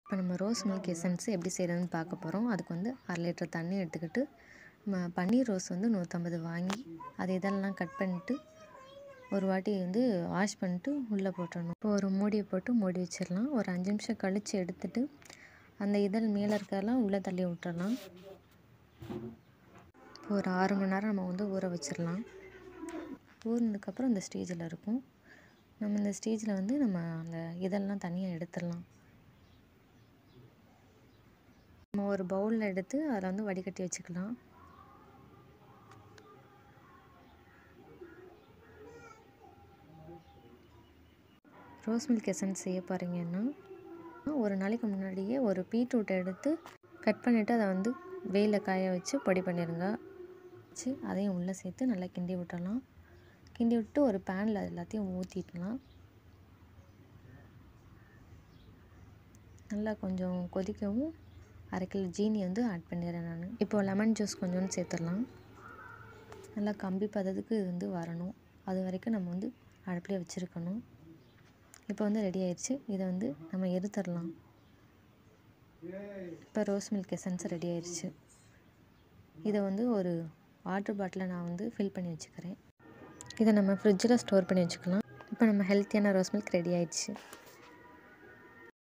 இப்போ நம்ம rose milk essence எப்படி செய்கிறதுன்னு பார்க்க போகிறோம் அதுக்கு வந்து அரை லிட்டர் தண்ணி எடுத்துக்கிட்டு நம்ம பன்னீர் ரோஸ் வந்து நூற்றம்பது வாங்கி அது இதெல்லாம் கட் பண்ணிவிட்டு ஒரு வாட்டி வந்து வாஷ் பண்ணிட்டு உள்ளே போட்டுடணும் இப்போ ஒரு மூடியை போட்டு மூடி வச்சிடலாம் ஒரு அஞ்சு நிமிஷம் கழித்து எடுத்துட்டு அந்த இதழ் மேலே இருக்கிறதெல்லாம் உள்ளே தள்ளி விட்டுறலாம் இப்போ ஒரு ஆறு மணி நேரம் நம்ம வந்து ஊற வச்சிடலாம் ஊறினதுக்கப்புறம் இந்த ஸ்டேஜில் இருக்கும் நம்ம இந்த ஸ்டேஜில் வந்து நம்ம அந்த இதெல்லாம் தனியாக எடுத்துடலாம் நம்ம ஒரு பவுலில் எடுத்து அதில் வந்து வடிகட்டி வச்சுக்கலாம் ரோஸ் மில்க் எசன்ஸ் செய்ய போகிறீங்கன்னா ஒரு நாளைக்கு முன்னாடியே ஒரு பீட்ரூட்டை எடுத்து கட் பண்ணிவிட்டு அதை வந்து வெயிலில் காய வச்சு பொடி பண்ணிடுங்க வச்சு அதையும் உள்ளே சேர்த்து நல்லா கிண்டி விட்டுறலாம் கிண்டி விட்டு ஒரு பேனில் எல்லாத்தையும் ஊற்றிடலாம் நல்லா கொஞ்சம் கொதிக்கவும் அரை கிலோ ஜீனி வந்து ஆட் பண்ணிடுறேன் நான் இப்போ லெமன் ஜூஸ் கொஞ்சோண்டு சேர்த்துடலாம் நல்லா கம்பி பதத்துக்கு இது வந்து வரணும் அது வரைக்கும் நம்ம வந்து அடுப்பிலே வச்சுருக்கணும் இப்போ வந்து ரெடி ஆயிடுச்சு இதை வந்து நம்ம எடுத்துடலாம் இப்போ ரோஸ் மில்க் எசன்ஸ் ரெடி ஆயிடுச்சு இதை வந்து ஒரு வாட்டர் பாட்டிலில் நான் வந்து ஃபில் பண்ணி வச்சுக்கிறேன் இதை நம்ம ஃப்ரிட்ஜில் ஸ்டோர் பண்ணி வச்சுக்கலாம் இப்போ நம்ம ஹெல்த்தியான ரோஸ் மில்க் ரெடி ஆயிடுச்சு